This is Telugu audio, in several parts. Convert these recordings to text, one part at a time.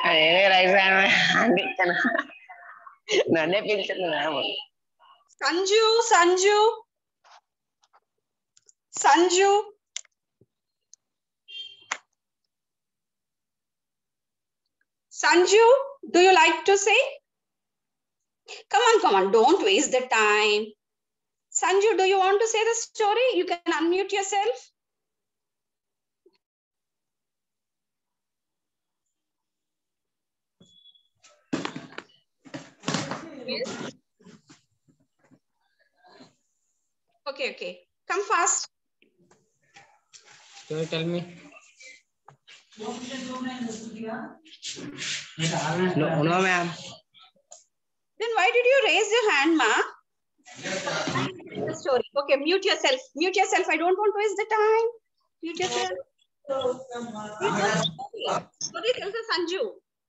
అదే రైట్ అండి తను నన్నే పిలుచున్నాము Sanju Sanju Sanju Sanju do you like to say come on come on don't waste the time sanju do you want to say the story you can unmute yourself okay okay come fast Can you tell me? No, no, ma'am. then why did you raise your hand ma the story okay mute yourself mute yourself i don't want to waste the time mute yourself Mute yourself. story tells us sanju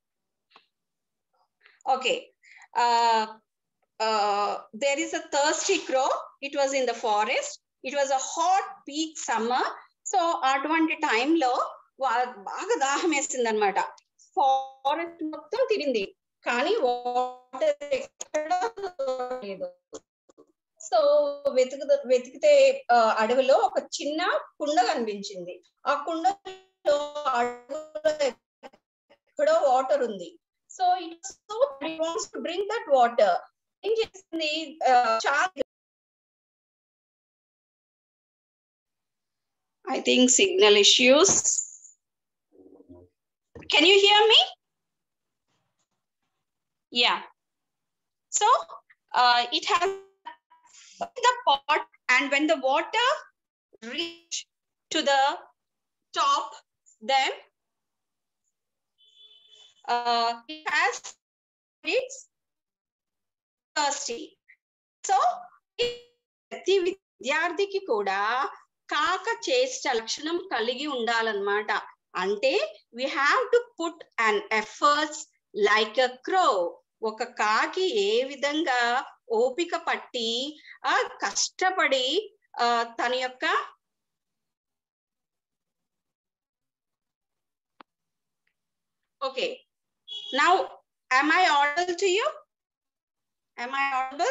okay uh, uh, there is a thirsty crow it was in the forest it was a hot peak summer so అటువంటి టైంలో బాగా దాహం వేసింది అనమాట ఫారెస్ట్ మొత్తం తిరిగింది కానీ వాటర్ ఎక్కడ లేదు సో వెతుకు వెతికితే ఆ, అడవిలో ఒక చిన్న కుండ కనిపించింది ఆ కుండలో అడవిలో ఎక్కడో వాటర్ ఉంది so it so wants to drink that water ఏం చేసింది ఆ, చాలా I think signal issues. Can you hear me? Yeah. So uh, it has the pot, and when the water reach to the top, then uh, it has it's thirsty. So ప్రతి విద్యార్థికి కూడా కాక చేష్ట లక్షణం కలిగి ఉండాలన్నమాట అంటే we have to put an efforts like a crow ఒక కాకి ఏ విధంగా ఓపిక పట్టి ఆ కష్టపడి ఆ తన యొక్క okay now am i audible to you am i audible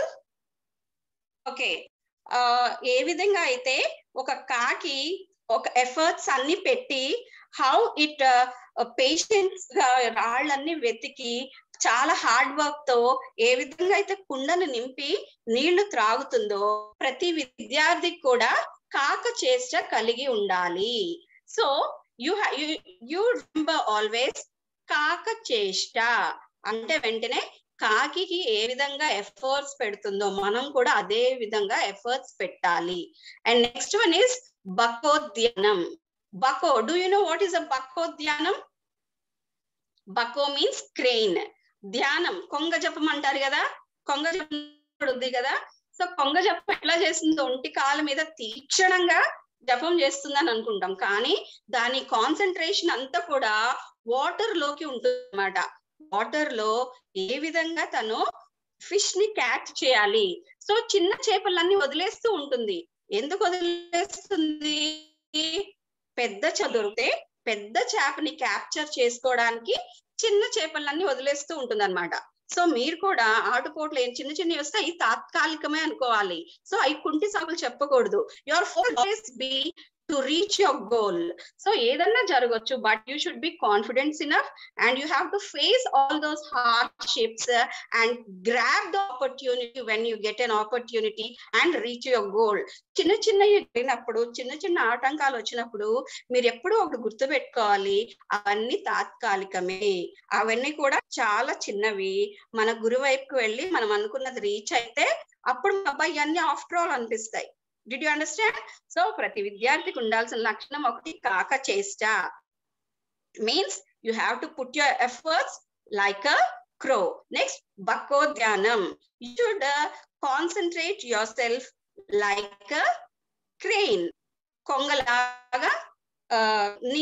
okay ఏ విధంగా అయితే ఒక కాకి ఒక ఎఫర్ట్స్ అన్ని పెట్టి హౌ ఇట్ పేషెన్స్ గా రాళ్ళన్ని వెతికి చాలా హార్డ్ వర్క్ తో ఏ విధంగా అయితే కుండను నింపి నీళ్లు త్రాగుతుందో ప్రతి విద్యార్థికి కూడా కాక చేష్ట కలిగి ఉండాలి so you you remember always కాక చేష్ట అంటే వెంటనే కాకికి ఏ విధంగా ఎఫర్ట్స్ పెడుతుందో మనం కూడా అదే విధంగా ఎఫర్ట్స్ పెట్టాలి అండ్ నెక్స్ట్ వన్ ఇస్ బకోద్యానం బకో do you know what is a బకోద్యానం బకో మీన్స్ క్రెయిన్ ధ్యానం కొంగ జపం అంటారు కదా కొంగ జపం ఉంది కదా సో కొంగ జపం ఎట్లా చేస్తుందో ఒంటి కాలు మీద తీక్షణంగా జపం చేస్తుందని అనుకుంటాం కానీ దాని కాన్సన్ట్రేషన్ అంతా కూడా వాటర్ లోకి ఉంటుంది అన్నమాట వాటర్ లో ఏ విధంగా తను ఫిష్ ని క్యాచ్ చేయాలి సో చిన్న చేపలన్నీ వదిలేస్తూ ఉంటుంది ఎందుకు వదిలేస్తుంది పెద్ద చేప దొరికితే పెద్ద చేపని క్యాప్చర్ చేసుకోవడానికి చిన్న చేపలన్నీ వదిలేస్తూ ఉంటుంది అనమాట సో మీరు కూడా ఆటుపోట్లు ఏం చిన్న చిన్నవి వస్తే అవి తాత్కాలికమే అనుకోవాలి సో అవి కుంటి సాగులు చెప్పకూడదు your focus be to reach your goal so ఏదన్నా జరగచ్చు but you should be confidence enough and you have to face all those hardships and grab the opportunity when you get an opportunity and reach your goal చిన్న చిన్నవి జరిగినప్పుడు చిన్న చిన్న ఆటంకాలు వచ్చినప్పుడు మీరు ఎప్పుడూ ఒకటి గుర్తు పెట్టుకోవాలి అవన్నీ తాత్కాలికమే అవన్నీ కూడా చాలా చిన్నవి మన గురు వైపుకి వెళ్ళి మనం అనుకున్నది రీచ్ అయితే అప్పుడు అబ్బాయి అన్ని ఆఫ్టర్ ఆల్ అనిపిస్తాయి డిడ్ యూ అండర్స్టాండ్ సో ప్రతి విద్యార్థికి ఉండాల్సిన లక్షణం ఒకటి కాక చేష్ట means you have to put your efforts like a crow next బకోద్యానం you should concentrate yourself like a crane కొంగలాగా నీ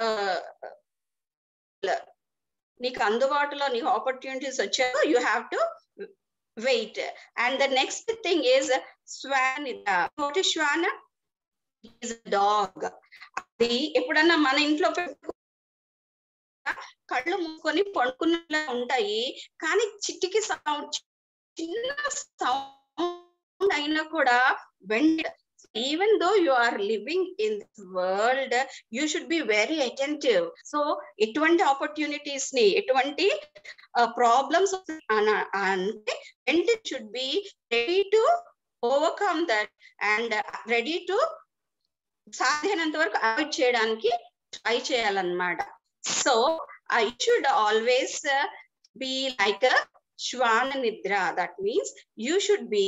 నీకు అందుబాటులో నీకు ఆపర్చునిటీస్ వచ్చాయో you have to wait and the next thing is స్వాన్ వాట్ ఇస్ శ్వాన డాగ్ అది ఎప్పుడన్నా మన ఇంట్లో కళ్ళు మూసుకొని పడుకున్నలా ఉంటాయి కానీ చిట్టికి సౌండ్ చిన్న సౌండ్ అయినా కూడా వెంట even though you are living in this world you should be very attentive so ఎటువంటి ఆపర్చునిటీస్ ని ఎటువంటి ప్రాబ్లమ్స్ అంటే వెంటనే should be ready to overcome that and ready to సాధ్యమైనంత వరకు అవాయిడ్ చేయడానికి ట్రై చేయాలన్నమాట so I should always be like శ్వాన నిద్ర that means you should be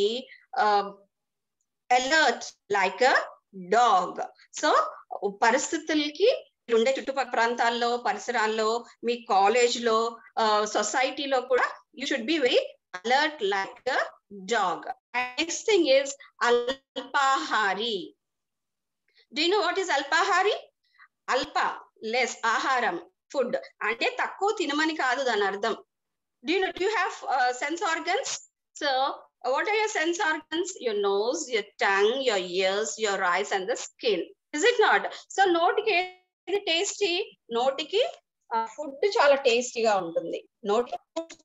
alert like a dog so పరిస్థితులకి ఉండే చుట్టుపక్కల ప్రాంతాల్లో పరిసరాల్లో మీ కాలేజ్ లో సొసైటీలో కూడా you should be very alert like a dog next thing is అల్పాహారి డూ నో వాట్ ఈస్ అల్పాహారి అల్ప లెస్ ఆహారం ఫుడ్ అంటే తక్కువ తినమని కాదు దాని అర్థం do you do have sense organs so what are your sense organs your nose your tongue your ears your eyes and the skin is it not so నోటికి ఏది టేస్టీ నోటికి ఫుడ్ చాలా టేస్టీగా ఉంటుంది నోటి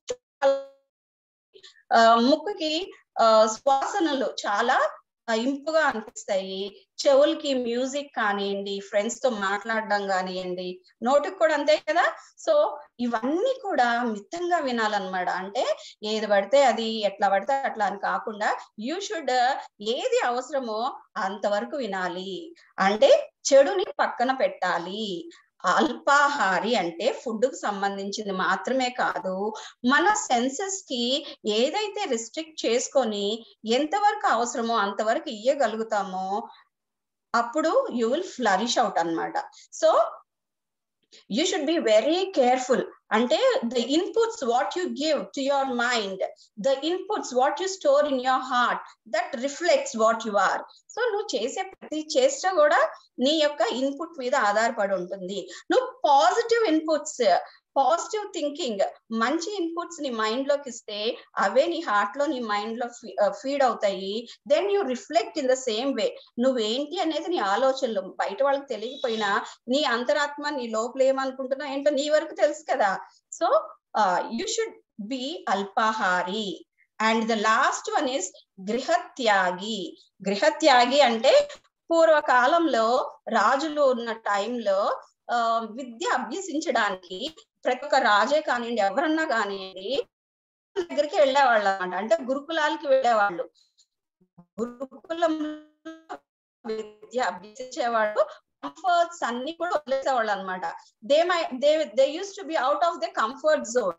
ముక్కుకి శ్వాసనలు చాలా ఇంపుగా అనిపిస్తాయి చెవులకి మ్యూజిక్ కానివ్వండి ఫ్రెండ్స్ తో మాట్లాడడం కానివ్వండి నోటికి కూడా అంతే కదా సో ఇవన్నీ కూడా మితంగా వినాలన్నమాట అంటే ఏది పడితే అది ఎట్లా పడితే అట్లా అని కాకుండా యూ షుడ్ ఏది అవసరమో అంతవరకు వినాలి అంటే చెడుని పక్కన పెట్టాలి అల్పాహారి అంటే ఫుడ్ కు సంబంధించింది మాత్రమే కాదు మన సెన్సెస్ కి ఏదైతే రిస్ట్రిక్ట్ చేసుకొని ఎంతవరకు అవసరమో అంతవరకు ఇయ్యగలుగుతామో అప్పుడు యూ విల్ ఫ్లరిష్ అవుట్ అనమాట so you should be very careful అంటే the inputs what you give to your mind the inputs what you store in your heart that reflects what you are so నువ్వు చేసే ప్రతి చేష్ట కూడా నీ యొక్క ఇన్పుట్ మీద ఆధారపడి ఉంటుంది నువ్వు పాజిటివ్ ఇన్పుట్స్ పాజిటివ్ థింకింగ్ మంచి ఇన్పుట్స్ నీ మైండ్ లోకి ఇస్తే అవే నీ హార్ట్ లో నీ మైండ్ లో ఫీడ్ అవుతాయి then you reflect in the same way నువ్వేంటి అనేది నీ ఆలోచనలు బయట వాళ్ళకి తెలియకపోయినా నీ అంతరాత్మ నీ లోపల ఏమనుకుంటున్నా ఏంటో నీ వరకు తెలుసు కదా సో యూ షుడ్ బి అల్పాహారి and the last one is గృహత్యాగి గృహత్యాగి అంటే పూర్వకాలంలో రాజులు ఉన్న టైంలో ఆ విద్య అభ్యసించడానికి ప్రతి ఒక్క రాజే కానివ్వండి ఎవరన్నా కానివ్వండి దగ్గరికి వెళ్ళేవాళ్ళు అనమాట అంటే గురుకులాలకి వెళ్ళేవాళ్ళు గురుకులం విద్య అభ్యసించేవాళ్ళు కంఫర్ట్స్ అన్ని కూడా వదిలేసేవాళ్ళు అనమాట they my they they use to be out of the comfort zone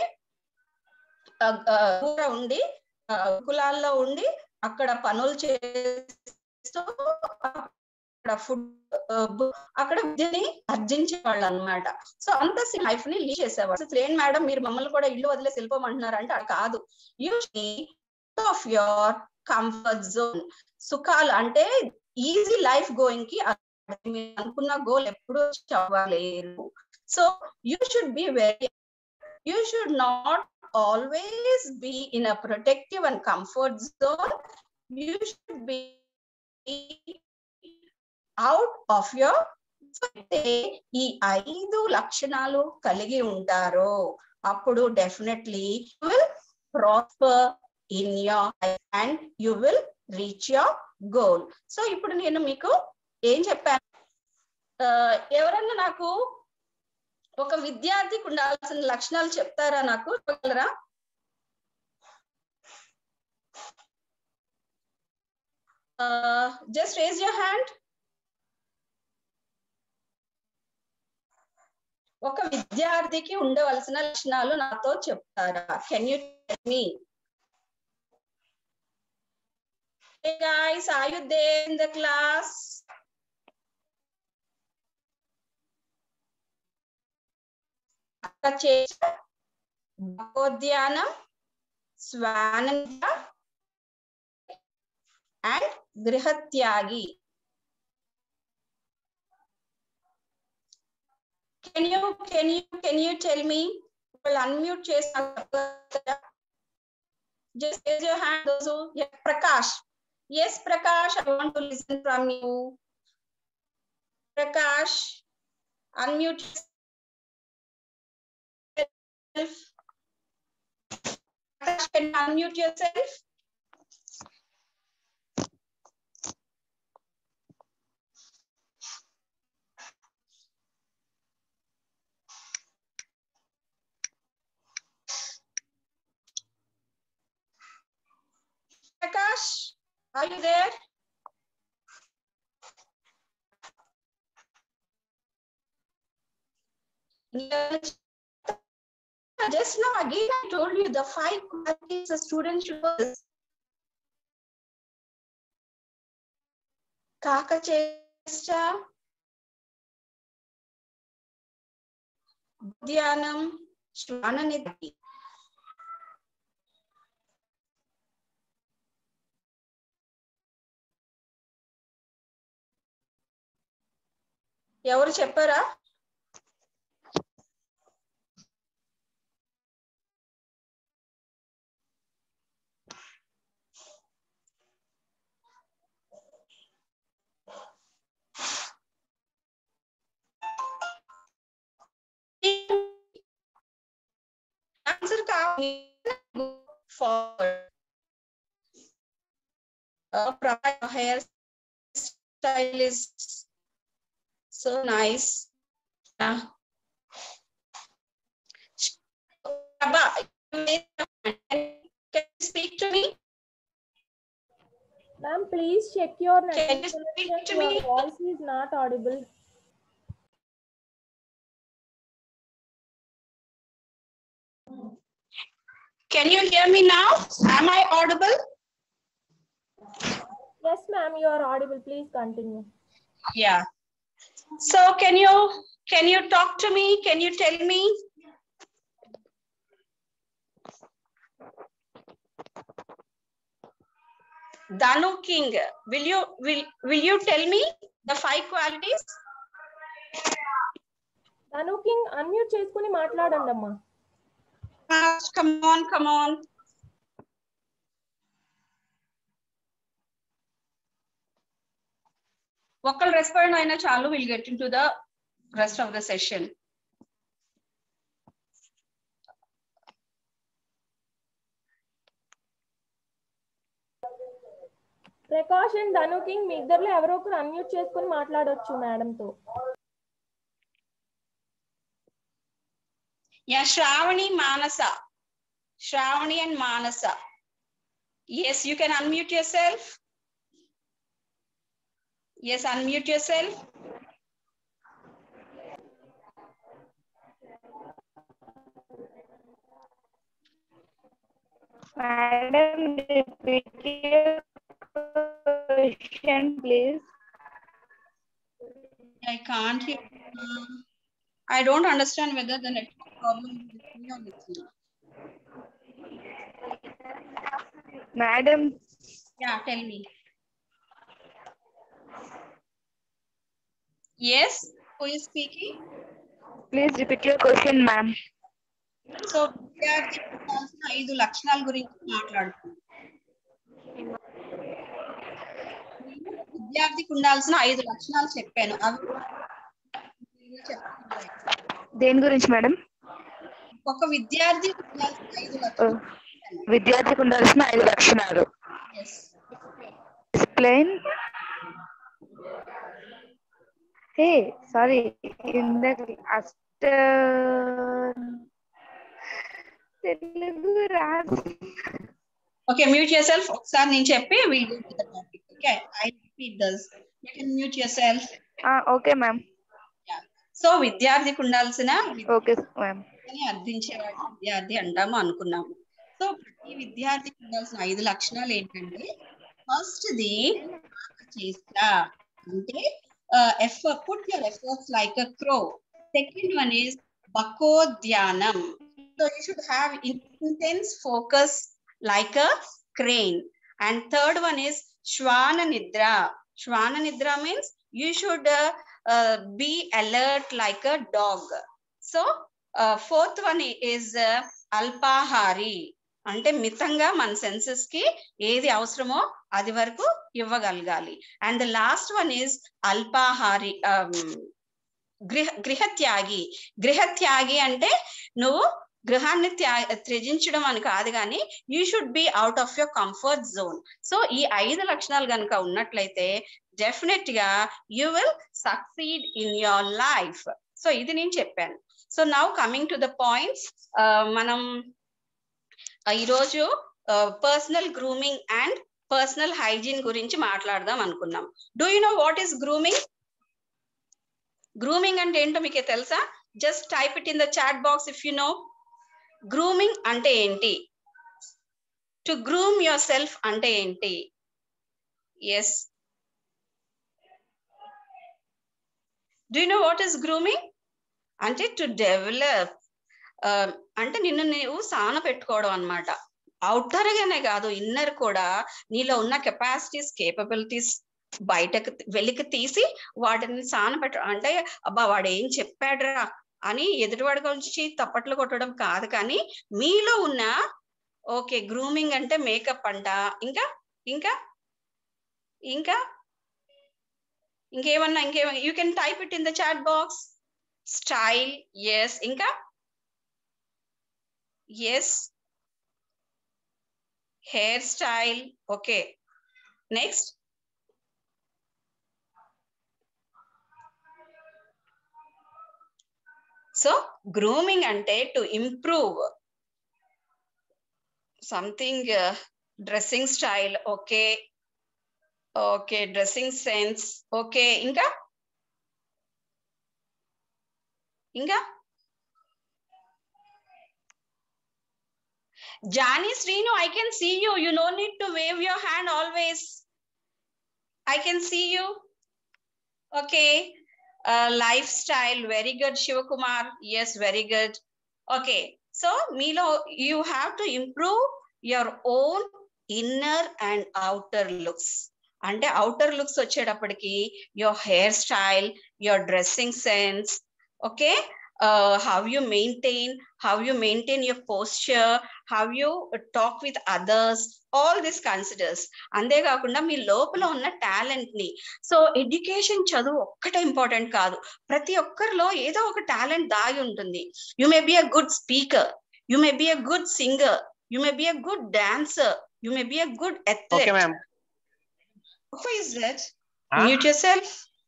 ఉండి గురుకులాల్లో ఉండి అక్కడ పనులు చేస్తూ అక్కడ ఫుడ్ అక్కడ విద్యని అర్జించేవాళ్ళు అనమాట సో అంత లైఫ్ ని లీడ్ చేసేవాళ్ళు అసలు ఏం మేడం మీరు మమ్మల్ని కూడా ఇల్లు వదిలేసి వెళ్ళిపోమంటున్నారు అంటే అది కాదు యూజీ ఆఫ్ యువర్ కంఫర్ట్ జోన్ సుఖాలు అంటే ఈజీ లైఫ్ గోయింగ్ కి అనుకున్న గోల్ ఎప్పుడు అవ్వలేరు so you should be very you should not always be in a protective and comfort zone you should be out of your ఈ ఐదు లక్షణాలు కలిగి ఉంటారో అప్పుడు definitely will prosper in your and you will reach your goal so ఇప్పుడు నేను మీకు ఏం చెప్పాను ఎవరన్నా నాకు ఒక విద్యార్థికి ఉండాల్సిన లక్షణాలు చెప్తారా నాకు చెప్పగలరా జస్ట్ రేజ్ యువర్ హ్యాండ్ ఒక విద్యార్థికి ఉండవలసిన లక్షణాలు నాతో చెప్తారా can you me Hey guys, are you there in the class? భగవద్ధ్యానం స్వానంద అండ్ గృహత్యాగి can you can you can you tell me వాళ్ళు అన్మ్యూట్ చేసిన just raise your hand those who yeah, prakash yes prakash i want to listen from you prakash unmute Prakash, can you unmute yourself? Prakash, are you there? Yes. Just now again I told you the five qualities a student should possess. కాకచేష్ట ధ్యానం శ్వాననిధి ఎవరు చెప్పారా ఆన్సర్ కావాలి forward hair style is so nice speak to me Ma'am, please check your Can you network speak connection. to Your me? voice is not audible. can you hear me now am i audible Yes, ma'am, you are audible. Please continue. Yeah. So can you, can you talk to me? Can you tell me? Danu King, will you, will, will you tell me the five qualities? తను కింగ్ అన్మ్యూట్ చేసుకుని మాట్లాడండి అమ్మా Ah, Come on, come on. ఒకళ్ళు రెస్పాండ్ అయినా చాలు will get in to the rest of the session precaution Dhanu king మీ ఇద్దరులో ఎవరో ఒకరు అన్మ్యూట్ చేసుకుని మాట్లాడొచ్చు మేడం తో yeah Sravani Manasa Sravani and Manasa yes you can unmute yourself yes unmute yourself Madam, repeat your question, please. I can't hear. uh, I don't understand whether the network problem is with me or with you. Madam, Yeah, tell me. Yes, who is speaking? please repeat your question, ma'am. So విద్యార్థికి కావాల్సిన ఐదు లక్షణాల గురించి మాట్లాడుతున్నాం విద్యార్థికి ఉండాల్సిన ఐదు లక్షణాలు చెప్పాను అవి చెప్తున్నాను. దేని గురించి మేడం ఒక విద్యార్థికి ఉండాల్సిన ఐదు లక్షణాలు విద్యార్థికి ఉండాల్సిన ఐదు లక్షణాలు Yes. ఎక్స్ప్లెయిన్ హే సారీ ఇందాక అష్ట తెలుగు రాదు ఓకే మ్యూట్ యువర్ సెల్ఫ్ ఒకసారి నేను చెప్పి video topic okay I repeat this you can mute yourself okay ma'am so విద్యార్థికి ఉండాల్సిన ఓకే మ్యామ్ విద్యని అర్థించేవాడు విద్యార్థి అంటాము అనుకున్నాము సో ప్రతి విద్యార్థికి ఉండాల్సిన ఐదు లక్షణాలు ఏంటంటే ఫస్ట్ ది చేస్త అంటే ఎఫ్ put your efforts like a crow second one is బకోద్యానం so you should have intense focus like a crane and third one is శ్వాన నిద్ర శ్వాన నిద్ర means you should be alert like a dog so fourth one is అల్పాహారి అంటే మితంగా మన సెన్సెస్ కి ఏది అవసరమో అది వరకు ఇవ్వగలగాలి and the last one is అల్పాహారి గృహ గృహత్యాగి గృహత్యాగి అంటే నువ్వు గృహాన్ని త్యా- త్యజించడం అని కాదు కానీ you should be out of your comfort zone so ఈ ఐదు లక్షణాలు కనుక ఉన్నట్లయితే డెఫినెట్ గా you will succeed in your life so ఇది నేను చెప్పాను so now coming to the points మనం ఆ, ఈరోజు personal grooming and personal hygiene గురించి మాట్లాడదాం అనుకున్నాం do you know what is grooming grooming అంటే ఏంటో మీకు తెలుసా just type it in the chat box if you know grooming అంటే ఏంటి టు గ్రూమ్ యువర్ సెల్ఫ్ అంటే ఏంటి yes do know what is grooming అంటే టు డెవలప్ అంటే నిన్ను నీవు సాన పెట్టుకోవడం అనమాట అవుటర్ గానే కాదు ఇన్నర్ కూడా నీలో ఉన్న కెపాసిటీస్ కేపబిలిటీస్ బయటకు వెలికి తీసి వాటిని సాన పెట్ట అంటే అబ్బా వాడు ఏం చెప్పాడురా అని ఎదుటివాడి గురించి తప్పట్లు కొట్టడం కాదు కానీ మీలో ఉన్న ఓకే గ్రూమింగ్ అంటే మేకప్ అంట ఇంకా ఇంకా ఇంకా ఇంకేమన్నా ఇంకేమన్నా you can type it in the chat box style yes ఇంకా yes hair style okay next so grooming అంటే to improve something dressing style okay okay dressing sense okay ఇంకా ఇంకా Jani Srinu, I can see you. You no need to wave your hand always. I can see you. Okay. Uh, lifestyle, very good, Shivakumar. Yes, very good. Okay. So, Milo, you have to improve your own inner and outer looks. అంటే అవుటర్ లుక్స్ వచ్చేటప్పటికి your hair style your dressing sense okay how you maintain how you maintain your posture how you talk with others all this considers అంతేకాకుండా మీ లోపల ఉన్న టాలెంట్ ని సో ఎడ్యుకేషన్ చదువు ఒక్కటే ఇంపార్టెంట్ కాదు ప్రతి ఒక్కరిలో ఏదో ఒక టాలెంట్ దాగి ఉంటుంది you may be a good speaker you may be a good singer you may be a good dancer you may be a good okay athlete ma'am Who is that? Mute yourself.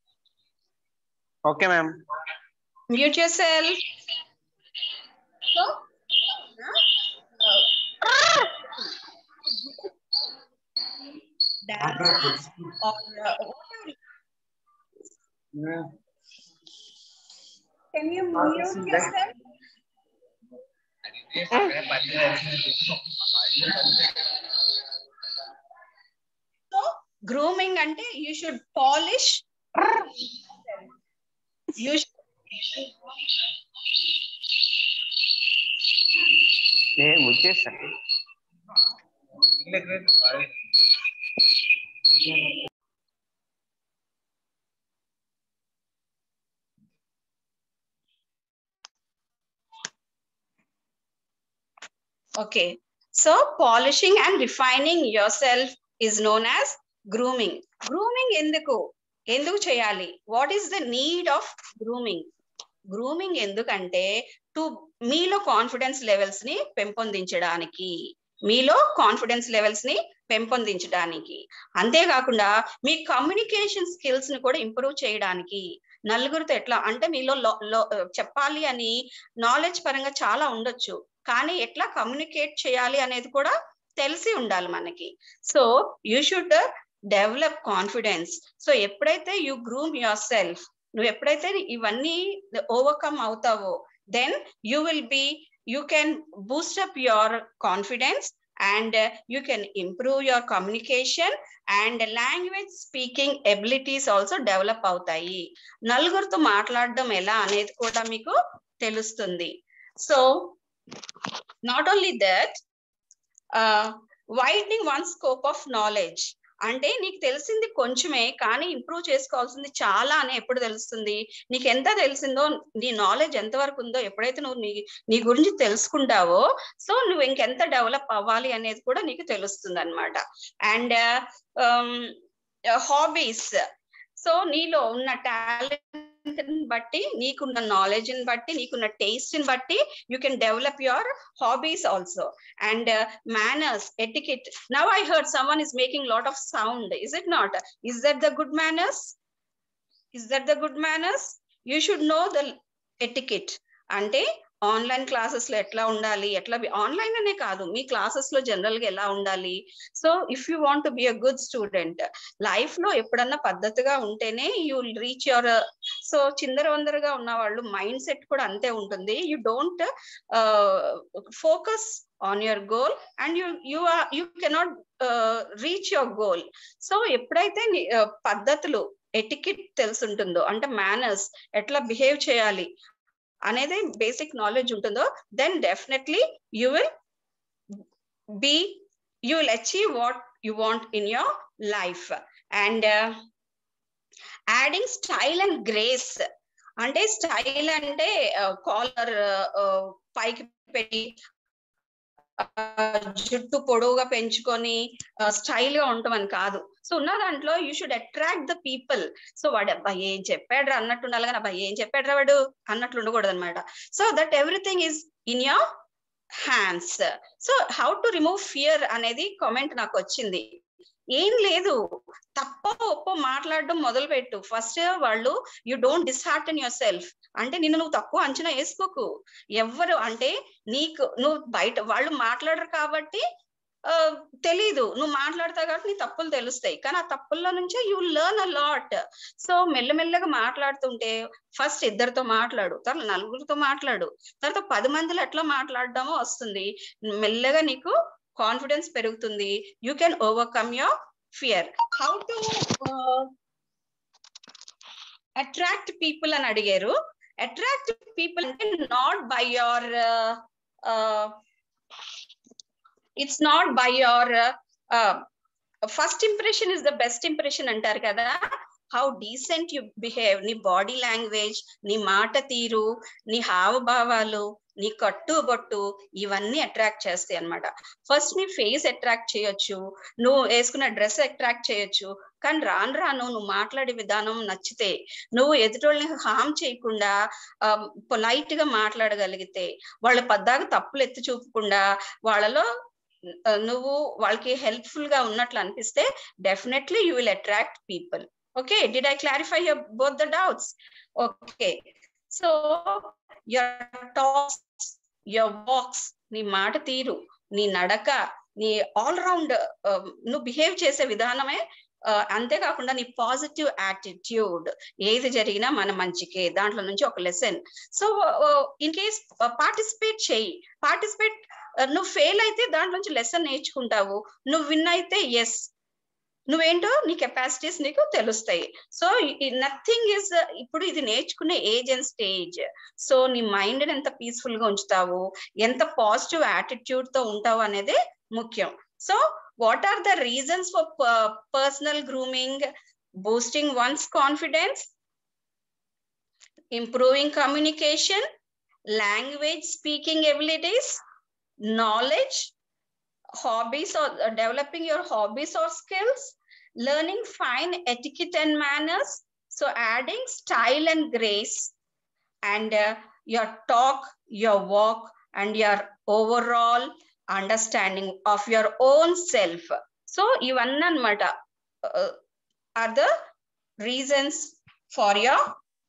Okay ma'am Mute yourself. So, dance or uh, whatever. Can you mute yourself? So, grooming అంటే you should polish. You should నేను ముచ్చేస్తాను Okay. So polishing and refining yourself is known as grooming. Grooming ఎందుకు ఎందుకు చేయాలి what is the need of grooming grooming ఎందుకంటే టు మీలో కాన్ఫిడెన్స్ లెవెల్స్ ని పెంపొందించడానికి మీలో కాన్ఫిడెన్స్ లెవెల్స్ ని పెంపొందించడానికి అంతేకాకుండా మీ కమ్యూనికేషన్ స్కిల్స్ ని కూడా ఇంప్రూవ్ చేయడానికి నలుగురితో ఎట్లా అంటే మీలో లో- లో- చెప్పాలి అని నాలెడ్జ్ పరంగా చాలా ఉండొచ్చు కానీ ఎట్లా కమ్యూనికేట్ చేయాలి అనేది కూడా తెలిసి ఉండాలి మనకి so you should develop confidence so ఎప్పుడైతే యు గ్రూమ్ యువర్ సెల్ఫ్ నువ్వు ఎప్పుడైతే ఇవన్నీ ఓవర్కమ్ అవుతావో then you will be you can boost up your confidence and you can improve your communication and language speaking abilities also develop అవుతాయి నలుగురితో మాట్లాడడం ఎలా అనేది కూడా మీకు తెలుస్తుంది so not only that widening one scope of knowledge అంటే నీకు తెలిసింది కొంచెమే కానీ ఇంప్రూవ్ చేసుకోవాల్సింది చాలా అని ఎప్పుడు తెలుస్తుంది నీకు ఎంత తెలిసిందో నీ నాలెడ్జ్ ఎంత వరకు ఉందో ఎప్పుడైతే నువ్వు నీ నీ గురించి తెలుసుకుంటావో సో నువ్వు ఇంకెంత డెవలప్ అవ్వాలి అనేది కూడా నీకు తెలుస్తుంది అనమాట అండ్ హాబీస్ సో నీలో ఉన్న టాలెంట్ టాలెంట్ బట్టి నీకున్న నాలెడ్జ్ ని బట్టి నీకున్న టేస్ట్ ని బట్టి you can develop your hobbies also and manners etiquette now i heard someone is making lot of sound is it not is that the good manners is that the good manners you should know the etiquette అంటే ఆన్లైన్ క్లాసెస్ లో ఎట్లా ఉండాలి ఎట్లా ఆన్లైన్ అనే కాదు మీ క్లాసెస్ లో జనరల్ గా ఎలా ఉండాలి so if you want be a good student life లో ఎప్పుడన్నా పద్ధతిగా ఉంటేనే యూ రీచ్ యువర్ సో చిందర వందరగా ఉన్న వాళ్ళు మైండ్ సెట్ కూడా అంతే ఉంటుంది you don't focus on your goal and you you are you cannot reach your goal so ఎప్పుడైతే నీ, uh, పద్ధతులు ఎటికెట్ తెలుసుంటుందో అంటే మేనర్స్ ఎట్లా బిహేవ్ చేయాలి అనేది బేసిక్ నాలెడ్జ్ ఉంటుందో then definitely you will be you will achieve what you want in your life and adding style and grace అంటే స్టైల్ అంటే కాలర్ పైకి పెట్టి ఆ, జుట్టు పొడవుగా పెంచుకొని స్టైల్ గా ఉంటామని కాదు సో ఉన్న దాంట్లో you should attract the people so వాడు అబ్బా ఏం చెప్పాడు అన్నట్టు ఉండాలి కానీ అబ్బా ఏం చెప్పాడు వాడు అన్నట్లు ఉండకూడదు అనమాట so that everything is in your hands so how to remove fear అనేది కామెంట్ నాకు వచ్చింది ఏం లేదు తప్ప ఒప్పో మాట్లాడడం మొదలు పెట్టు ఫస్ట్ వాళ్ళు you don't dishearten your self అంటే నిన్ను నువ్వు తక్కువ అంచనా వేసుకోకు ఎవ్వరు అంటే నీకు నువ్వు బయట వాళ్ళు మాట్లాడరు కాబట్టి ఆ, తెలీదు నువ్వు మాట్లాడతావు కాబట్టి నీ తప్పులు తెలుస్తాయి కానీ ఆ తప్పుల్లో నుంచే you learn a lot so మెల్లమెల్లగా మాట్లాడుతుంటే ఫస్ట్ ఇద్దరితో మాట్లాడు తర్వాత నలుగురితో మాట్లాడు తర్వాత పది మందిలో ఎట్లా మాట్లాడడమో వస్తుంది మెల్లగా నీకు కాన్ఫిడెన్స్ పెరుగుతుంది you can overcome your fear how to attract people అని అడిగారు అట్రాక్ట్ పీపుల్ అంటే not by your it's not by your first impression is the best impression అంటారు కదా హౌ డీసెంట్ యు బిహేవ్ నీ బాడీ లాంగ్వేజ్ నీ మాట తీరు నీ హావభావాలు నీ కట్టు బొట్టు ఇవన్నీ అట్రాక్ట్ చేస్తాయి అన్నమాట ఫస్ట్ నీ ఫేస్ అట్రాక్ట్ చేయొచ్చు నువ్వు వేసుకున్న డ్రెస్ అట్రాక్ట్ చేయొచ్చు కానీ రాను రాను నువ్వు మాట్లాడే విధానం నచ్చితే నువ్వు ఎదుటోళ్ళని హామ్ చేయకుండా పొలైట్ గా మాట్లాడగలిగితే వాళ్ళ పద్దాగా తప్పులు ఎత్తి చూపకుండా వాళ్ళలో ఆ, నువ్వు వాళ్ళకి హెల్ప్ఫుల్ గా ఉన్నట్లు అనిపిస్తే definitely you will attract people okay did I clarify your both the doubts okay so your talks your walks నీ మాట తీరు నీ నడక నీ ఆల్ రౌండ్ నువ్వు బిహేవ్ చేసే విధానమే ఆ, అంతేకాకుండా నీ పాజిటివ్ యాటిట్యూడ్ ఏది జరిగినా మన మంచికే దాంట్లో నుంచి ఒక lesson so in case participate చేయి పార్టిసిపేట్ నువ్వు ఫెయిల్ అయితే దాంట్లో నుంచి లెసన్ నేర్చుకుంటావు నువ్వు విన్ అయితే ఎస్ నువ్వేంటో నీ కెపాసిటీస్ నీకు తెలుస్తాయి సో నథింగ్ ఇస్ ఇప్పుడు ఇది నేర్చుకునే ఏజ్ అండ్ స్టేజ్ సో నీ మైండ్ ఎంత పీస్ఫుల్ గా ఉంచుతావు ఎంత పాజిటివ్ యాటిట్యూడ్ తో ఉంటావు అనేది ముఖ్యం so what are the reasons for personal grooming boosting once confidence improving communication language speaking abilities knowledge hobbies or uh, developing your hobbies or skills learning fine etiquette and manners so adding style and grace and uh, your talk your walk and your overall understanding of your own self so ఇవన్నీ అనమాట are the reasons for your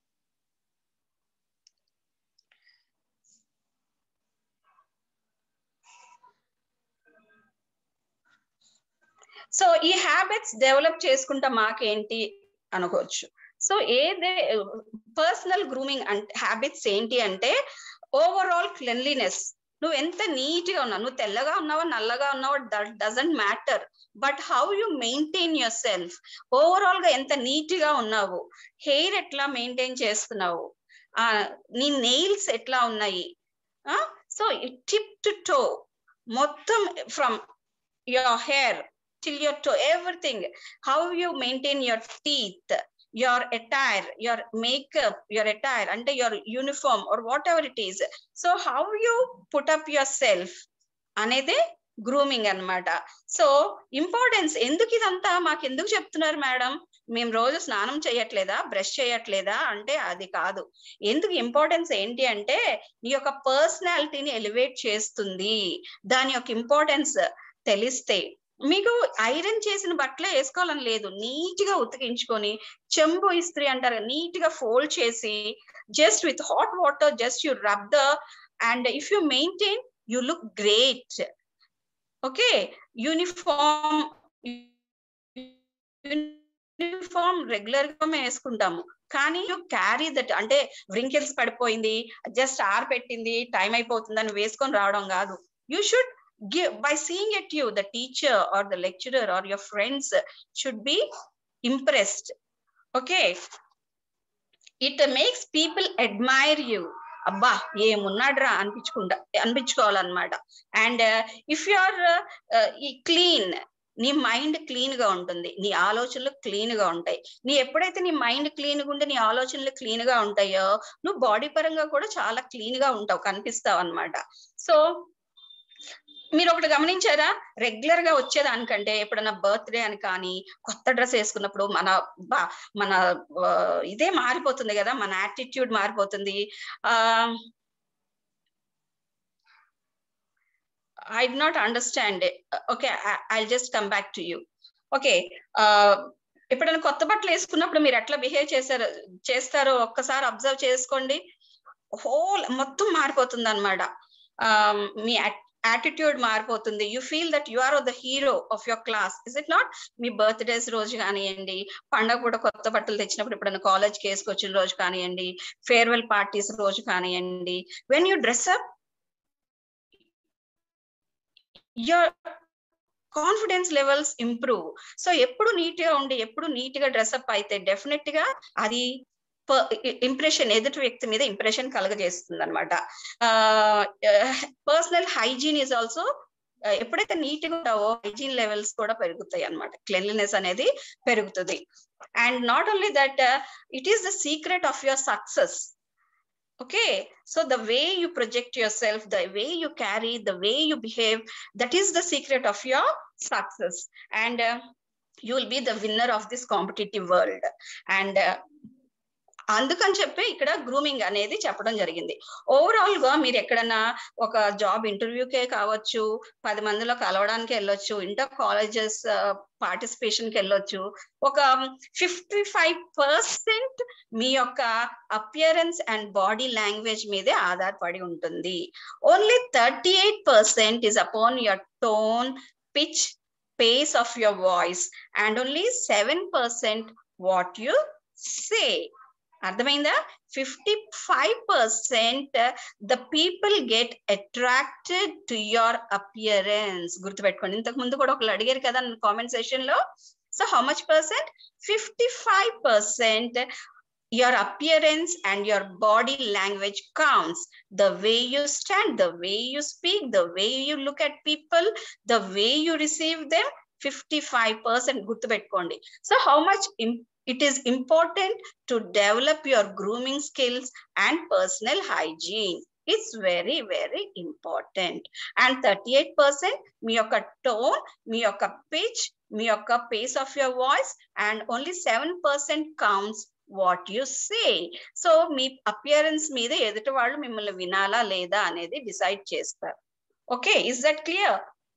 so ఈ హ్యాబిట్స్ డెవలప్ చేసుకుంటా మాకేంటి అనుకోవచ్చు సో ఏదే పర్సనల్ గ్రూమింగ్ అంటే హ్యాబిట్స్ ఏంటి అంటే ఓవరాల్ క్లెన్లీనెస్ నువ్వు ఎంత నీట్ గా ఉన్నావు నువ్వు తెల్లగా ఉన్నావా నల్లగా ఉన్నావా doesn't matter but how you maintain your self overall గా ఎంత నీట్ గా ఉన్నావు హెయిర్ ఎట్లా మెయింటైన్ చేస్తున్నావు ఆ నీ నెయిల్స్ ఎట్లా ఉన్నాయి సో టిప్ టు టో మొత్తం from your hair till your toe, everything. How you maintain your teeth, your attire, your makeup, your attire, under your uniform or whatever it is. So how you put up yourself అనేది గ్రూమింగ్ అన్నమాట సో ఇంపార్టెన్స్ ఎందుకు ఇదంతా మాకు ఎందుకు చెప్తున్నారు మేడం మేము రోజు స్నానం చేయట్లేదా బ్రష్ చేయట్లేదా అంటే అది కాదు ఎందుకు ఇంపార్టెన్స్ ఏంటి అంటే నీ యొక్క పర్సనాలిటీని ఎలివేట్ చేస్తుంది దాని యొక్క ఇంపార్టెన్స్ తెలిస్తే మీకు ఐరన్ చేసిన బట్టలే వేసుకోవాలని లేదు నీట్ గా ఉతికించుకొని చెంబు ఇస్త్రీ అంటారు నీట్ గా ఫోల్డ్ చేసి just with hot water just you rub the and if you maintain you look great okay uniform uniform regular గా మేము వేసుకుంటాము కానీ యు క్యారీ దట్ అంటే వ్రింకిల్స్ పడిపోయింది జస్ట్ ఆర్ పెట్టింది టైం అయిపోతుందని వేసుకొని రావడం కాదు you should give by seeing at you the teacher or the lecturer or your friends should be impressed okay it makes people admire you అబ్బా ఏమున్నాడ్రా అనిపించుకుంటా అనిపించుకోవాలన్నమాట అండ్ ఇఫ్ యు ఆర్ ఈ క్లీన్ నీ మైండ్ క్లీన్ గా ఉంటుంది నీ ఆలోచనలు క్లీన్ గా ఉంటాయి నీ ఎప్పుడైతే నీ మైండ్ క్లీన్ గా ఉంటే నీ ఆలోచనలు క్లీన్ గా ఉంటాయో నువ్వు బాడీ పరంగా కూడా చాలా క్లీన్ గా ఉంటావు కనిపిస్తావు అనమాట సో మీరు ఒకటి గమనించారా రెగ్యులర్ గా వచ్చేదానికంటే ఎప్పుడన్నా బర్త్డే అని కానీ కొత్త డ్రెస్ వేసుకున్నప్పుడు మన బా- మన ఆ, ఇదే మారిపోతుంది కదా మన యాటిట్యూడ్ మారిపోతుంది ఆ I did not understand okay I just come back to you okay ఎప్పుడైనా కొత్త బట్టలు వేసుకున్నప్పుడు మీరు ఎట్లా బిహేవ్ చేశారు చేస్తారో ఒక్కసారి అబ్జర్వ్ చేసుకోండి హోల్ మొత్తం మారిపోతుంది అనమాట మీ యాటిట్యూడ్ మారిపోతుంది you feel that you are the hero of your class is it not మీ బర్త్డేస్ రోజు కానివ్వండి పండగ కూడా కొత్త బట్టలు తెచ్చినప్పుడు ఎప్పుడైనా కాలేజ్ కి వేసుకొచ్చిన రోజు కానివ్వండి ఫేర్వెల్ పార్టీస్ రోజు కానివ్వండి when you dress up your confidence levels improve so ఎప్పుడు నీట్ గా ఉండి ఎప్పుడు నీట్ గా డ్రెస్అప్ అయితే డెఫినెట్ గా అది ఇంప్రెషన్ ఎదుటి వ్యక్తి మీద ఇంప్రెషన్ కలగజేస్తుంది అనమాట పర్సనల్ హైజీన్ ఈజ్ ఆల్సో ఎప్పుడైతే నీట్ గా ఉంటావో హైజీన్ లెవెల్స్ కూడా పెరుగుతాయి అనమాట క్లెన్లీనెస్ అనేది పెరుగుతుంది and not only that it is the secret of your success okay so the way you project yourself the way you carry the way you behave that is the secret of your success and uh, you will be the winner of this competitive world and uh, అందుకని చెప్పి ఇక్కడ గ్రూమింగ్ అనేది చెప్పడం జరిగింది ఓవరాల్ గా మీరు ఎక్కడన్నా ఒక జాబ్ ఇంటర్వ్యూకే కావచ్చు పది మందిలో కలవడానికి వెళ్ళొచ్చు ఇంటర్ కాలేజెస్ పార్టిసిపేషన్ కి వెళ్ళొచ్చు ఒక ఫిఫ్టీ ఫైవ్ పర్సెంట్ మీ యొక్క అపియరెన్స్ అండ్ బాడీ లాంగ్వేజ్ మీదే ఆధారపడి ఉంటుంది only thirty eight percent is upon your tone pitch pace of your voice and only seven percent what you say అర్థమైందా fifty five percent the people get attracted to your appearance గుర్తుపెట్టుకోండి ఇంతకు ముందు కూడా ఒకళ్ళు అడిగారు కదా కామెంట్ సెషన్ లో so how much percent fifty five percent your appearance and your body language counts the way you stand the way you speak the way you look at people the way you receive them 55% గుర్తుపెట్టుకోండి so how much it is important to develop your grooming skills and personal hygiene it's very very important and 38% మీ యొక్క టోన్ మీ యొక్క పిచ్ మీ యొక్క pace of your voice and only seven percent counts what you say so మీ అపియరెన్స్ మీద ఎదుటి వాళ్ళు మిమ్మల్ని వినాలా లేదా అనేది డిసైడ్ చేస్తారు okay is that clear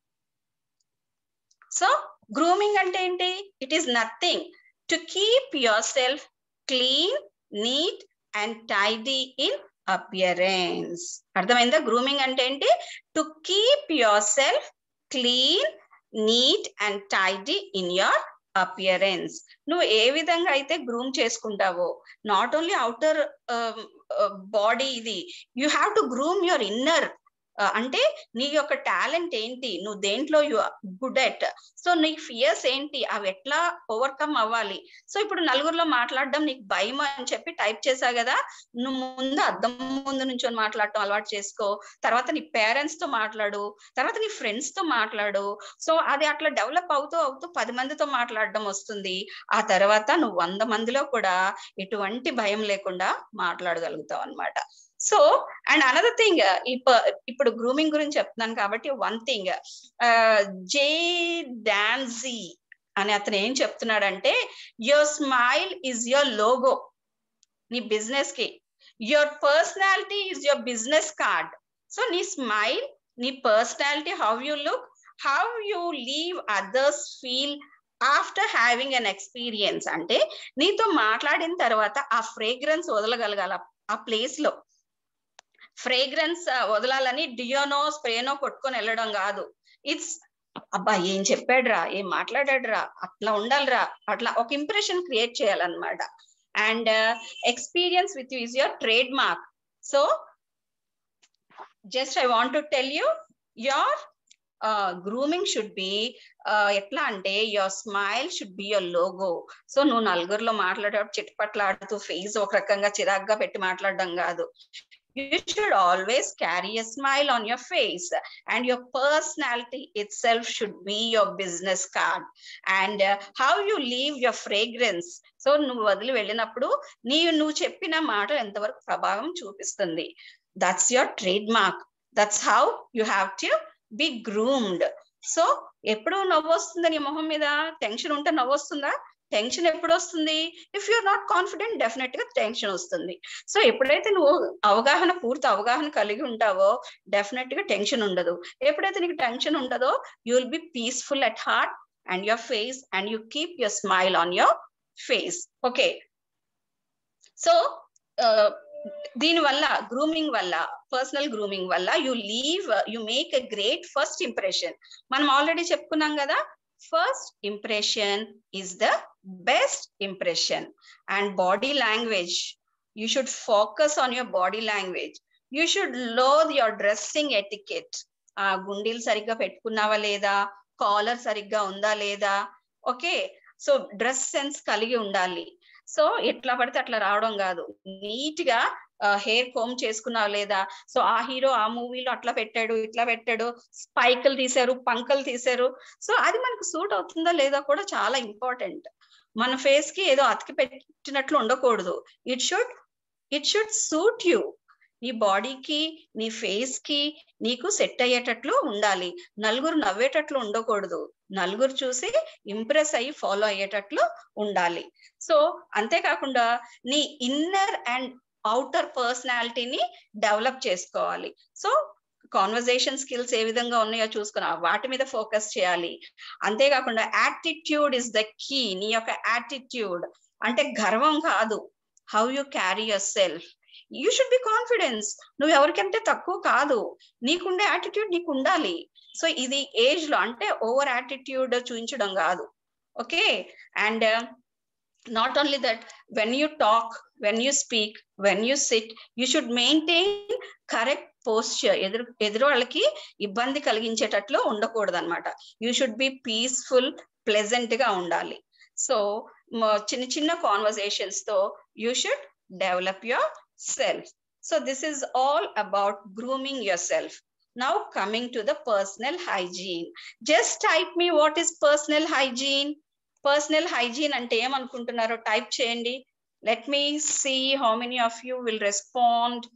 so grooming అంటే ఏంటి it is nothing to keep your self clean neat and tidy in appearance అర్థమైందా గ్రూమింగ్ అంటే ఏంటి to keep your self clean neat and tidy in your appearance నువ్వు ఏ విధంగా అయితే గ్రూమ్ చేసుకుంటావో నాట్ ఓన్లీ అవుటర్ బాడీ ఇది you have to groom your inner అంటే నీ యొక్క టాలెంట్ ఏంటి నువ్వు దేంట్లో యు గుడ్ ఎట్ సో నీ ఫియర్స్ ఏంటి అవి ఎట్లా ఓవర్కమ్ అవ్వాలి సో ఇప్పుడు నలుగురిలో మాట్లాడడం నీకు భయం అని చెప్పి టైప్ చేసా కదా నువ్వు ముందు అద్దం ముందు నుంచొని మాట్లాడటం అలవాటు చేసుకో తర్వాత నీ పేరెంట్స్ తో మాట్లాడు తర్వాత నీ ఫ్రెండ్స్ తో మాట్లాడు సో అది అట్లా డెవలప్ అవుతూ అవుతూ పది మందితో మాట్లాడడం వస్తుంది ఆ తర్వాత నువ్వు వంద మందిలో కూడా ఎటువంటి భయం లేకుండా మాట్లాడగలుగుతావు అనమాట సో అండ్ అనదర్ థింగ్ ఇప్పుడు గ్రూమింగ్ గురించి చెప్తున్నాను కాబట్టి వన్ థింగ్ జే డాన్జీ అని అతను ఏం చెప్తున్నాడంటే your smile is your logo నీ బిజినెస్ కి your personality is your business card so నీ స్మైల్ నీ personality how you look how you leave others feel after having an experience అంటే నీతో మాట్లాడిన తర్వాత ఆ ఫ్రేగ్రెన్స్ వదలగలగాల ఆ ప్లేస్ లో ఫ్రేగ్రెన్స్ వదలాలని డియోనో స్ప్రేనో కొట్టుకొని వెళ్ళడం కాదు ఇట్స్ అబ్బా ఏం చెప్పాడురా ఏం మాట్లాడాడురా అట్లా ఉండాలిరా అట్లా ఒక ఇంప్రెషన్ క్రియేట్ చేయాలన్నమాట and experience with you is your trade mark so just I want to tell you your grooming should be ఎట్లా అంటే your smile should be your logo so నువ్వు నలుగురిలో మాట్లాడేటప్పుడు చిట్పట్లాడుతూ ఫేస్ ఒక రకంగా చిరాగ్గా పెట్టి మాట్లాడడం కాదు you should always carry a smile on your face and your personality itself should be your business card and uh, how you leave your fragrance so నువ్వు వదిలి వెళ్ళినప్పుడు నీ నువ్వు చెప్పిన మాట ఎంతవరకు ప్రభావం చూపిస్తుంది that's your trade mark that's how you have to be groomed so ఎప్పుడు నవ్వు వస్తుంది నీ మొహం మీద టెన్షన్ ఉంటే నవ్వు వస్తుందా టెన్షన్ ఎప్పుడు వస్తుంది if you're not confident definite గా టెన్షన్ వస్తుంది సో ఎప్పుడైతే నువ్వు అవగాహన పూర్తి అవగాహన కలిగి ఉంటావో డెఫినెట్ గా టెన్షన్ ఉండదు ఎప్పుడైతే నీకు టెన్షన్ ఉండదో you will be peaceful at heart and your face and you keep your smile on your face okay so దీని వల్ల గ్రూమింగ్ వల్ల పర్సనల్ గ్రూమింగ్ వల్ల you leave you make a great first impression మనం ఆల్రెడీ చెప్పుకున్నాం కదా first impression is the best impression and body language you should focus on your body language you should లోద్ యువర్ డ్రెస్సింగ్ ఎటికెట్ ఆ గుండీలు సరిగ్గా పెట్టుకున్నావా లేదా కాలర్ సరిగ్గా ఉందా లేదా ఓకే సో డ్రెస్ సెన్స్ కలిగి ఉండాలి సో ఎట్లా పడితే అట్లా రావడం కాదు నీట్ గా హెయిర్ కోమ్ చేసుకున్నావు లేదా సో ఆ హీరో ఆ మూవీలో అట్లా పెట్టాడు ఇట్లా పెట్టాడు స్పైకులు తీశారు పంకలు తీశారు సో అది మనకు సూట్ అవుతుందా లేదా కూడా చాలా ఇంపార్టెంట్ మన ఫేస్ కి ఏదో అతికి పెట్టినట్లు ఉండకూడదు it should it should suit you నీ బాడీకి నీ ఫేస్ కి నీకు సెట్ అయ్యేటట్లు ఉండాలి నలుగురు నవ్వేటట్లు ఉండకూడదు నలుగురు చూసి ఇంప్రెస్ అయ్యి ఫాలో అయ్యేటట్లు ఉండాలి సో అంతేకాకుండా నీ ఇన్నర్ అండ్ అవుటర్ పర్సనాలిటీని డెవలప్ చేసుకోవాలి సో కాన్వర్జేషన్ స్కిల్స్ ఏ విధంగా ఉన్నాయో చూసుకున్నా వాటి మీద ఫోకస్ చేయాలి అంతేకాకుండా యాటిట్యూడ్ ఇస్ ద కీ నీ యొక్క యాటిట్యూడ్ అంటే గర్వం కాదు how you carry your self you should be confidence నువ్వు ఎవరికంటే తక్కువ కాదు నీకుండే యాటిట్యూడ్ నీకు ఉండాలి సో ఇది ఏజ్ లో అంటే ఓవర్ యాటిట్యూడ్ చూపించడం కాదు okay and not only that when you talk when you speak when you sit you should maintain correct posture ఎదురు ఎదురు వాళ్ళకి ఇబ్బంది కలిగించేటట్లు ఉండకూడదు అనమాట you should be peaceful pleasant గా ఉండాలి సో చిన్న చిన్న కాన్వర్సేషన్స్ తో you should develop your self. So this is all about grooming yourself. Now coming to the personal hygiene. Just type me what is personal hygiene. Personal hygiene అంటే ఏమనుకుంటున్నారో టైప్ చేయండి let me see how many of you will respond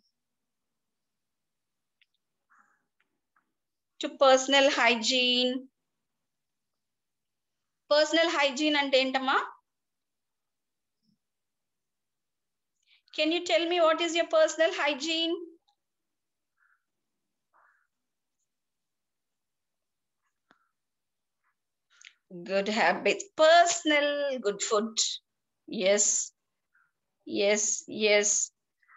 to personal hygiene personal hygiene అంటే ఏంటమ్మా Can you tell me what is your personal hygiene? Good habits, personal good food. Yes, yes, yes.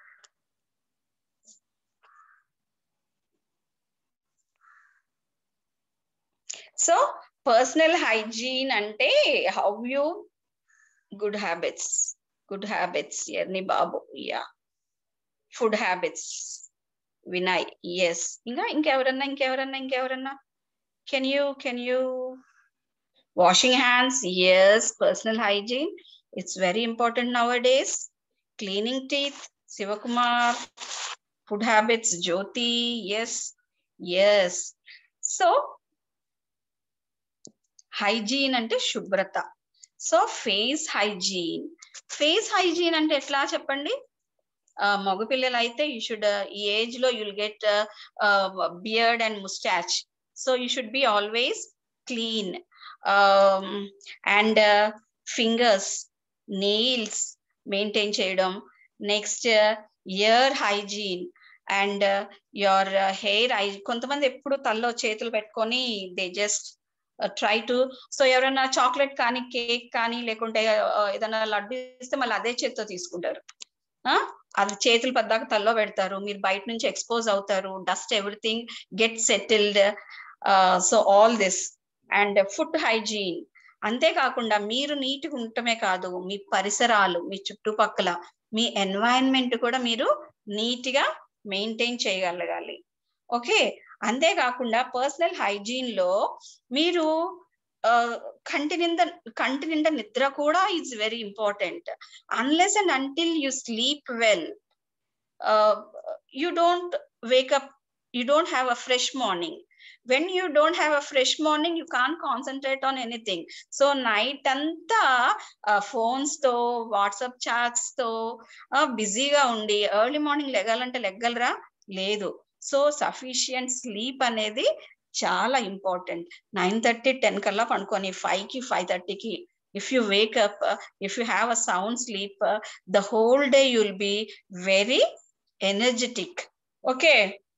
So, personal hygiene ante how you good habits. Good habits ఎర్ని బాబు yeah food habits Vinay yes ఇంకా ఇంకెవరన్నా ఇంకెవరన్నా ఇంకెవరన్నా can you can you washing hands yes personal hygiene it's very important nowadays cleaning teeth Shivakumar food habits Jyothi yes yes so hygiene అంటే శుభ్రత so face hygiene face hygiene అంటే ఎట్లా చెప్పండి మగపిల్లలు అయితే యూ షుడ్ ఈ ఏజ్ లో you'll get beard and mustache so you should be always clean and fingers nails maintain చేయడం next ear hygiene and your hair I కొంతమంది ఎప్పుడు తల్లో చేతులు పెట్టుకొని they just try to so ఎవరైనా చాక్లెట్ కానీ కేక్ కానీ లేకుంటే uh, ఏదైనా లడ్డు ఇస్తే మళ్ళీ అదే చేతితో తీసుకుంటారు ఆ? అది చేతులు పద్దాక తల్లో పెడతారు మీరు బయట నుంచి ఎక్స్పోజ్ అవుతారు dust everything get settled so all this and food hygiene అంతేకాకుండా మీరు నీట్గా ఉండటమే కాదు మీ పరిసరాలు మీ చుట్టుపక్కల మీ ఎన్వైరన్మెంట్ కూడా మీరు నీట్ గా మెయింటైన్ చేయగలగాలి ఓకే అంతేకాకుండా పర్సనల్ హైజీన్ లో మీరు ఆ, కంటి నిండా కంటి నిండా నిద్ర కూడా is very important unless and until you sleep well you don't wake up you don't have a fresh morning when you don't have a fresh morning you can concentrate on anything so night అంతా ఫోన్స్ తో వాట్సాప్ చాట్స్ తో బిజీగా ఉండి ఎర్లీ మార్నింగ్ లెగాలంటే లెగ్గలరా లేదు సో సఫిషియంట్ స్లీప్ అనేది చాలా ఇంపార్టెంట్ నైన్ థర్టీ టెన్ కల్లా పండుకొని ఫైవ్ కి ఫైవ్ థర్టీకి if you wake up if you have a sound sleep the whole day you'll be very energetic okay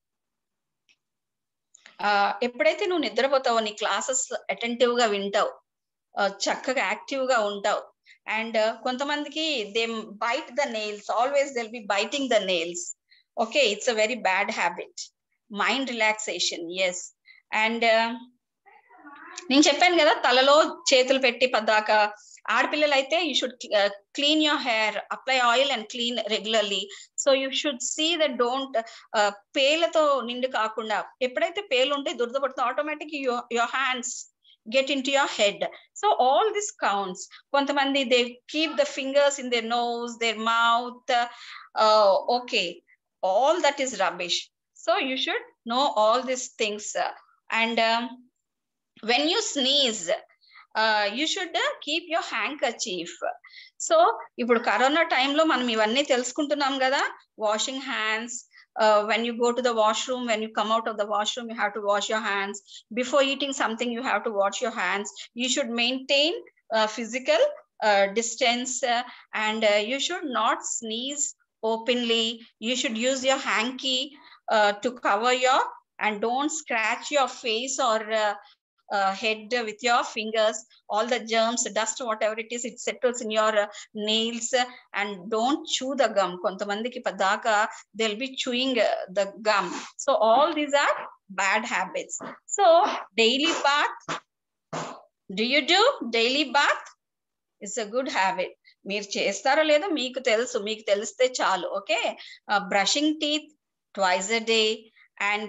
ఎప్పుడైతే నువ్వు నిద్రపోతావో నీ క్లాసెస్ అటెంటివ్ గా వింటావు ఆ, చక్కగా యాక్టివ్ గా ఉంటావు అండ్ కొంతమందికి they bite the nails always they'll be biting the nails okay it's a very bad habit mind relaxation yes and నేను చెప్పాను కదా తలలో చేతులు పెట్టి పద్దాక ఆడపిల్లలు అయితే you should clean your hair apply oil and clean regularly so you should see the don't పేలతో నిండు కాకుండా ఎప్పుడైతే పేలు ఉంటే దురదపడుతుంది automatic your hands get in to your head so all this counts కొంతమంది they keep the fingers in their nose their mouth okay all that is rubbish so you should know all these things uh, and um, when you sneeze uh, you should uh, keep your handkerchief so ఇప్పుడు కరోనా టైంలో మనం ఇవన్నీ తెలుసుకుంటున్నాం కదా washing hands when you go to the washroom when you come out of the washroom you have to wash your hands before eating something you have to wash your hands you should maintain physical distance uh, and uh, you should not sneeze openly you should use your hanky uh, to cover your and don't scratch your face or uh, uh, head with your fingers all the germs dust whatever it is it settles in your uh, nails uh, and don't chew the gum కొంతమందికి పదాకా they'll be chewing uh, the gum so all these are bad habits so daily bath do you do daily bath it's a good habit మీరు చేస్తారో లేదో మీకు తెలుసు మీకు తెలిస్తే చాలు okay brushing teeth twice a day and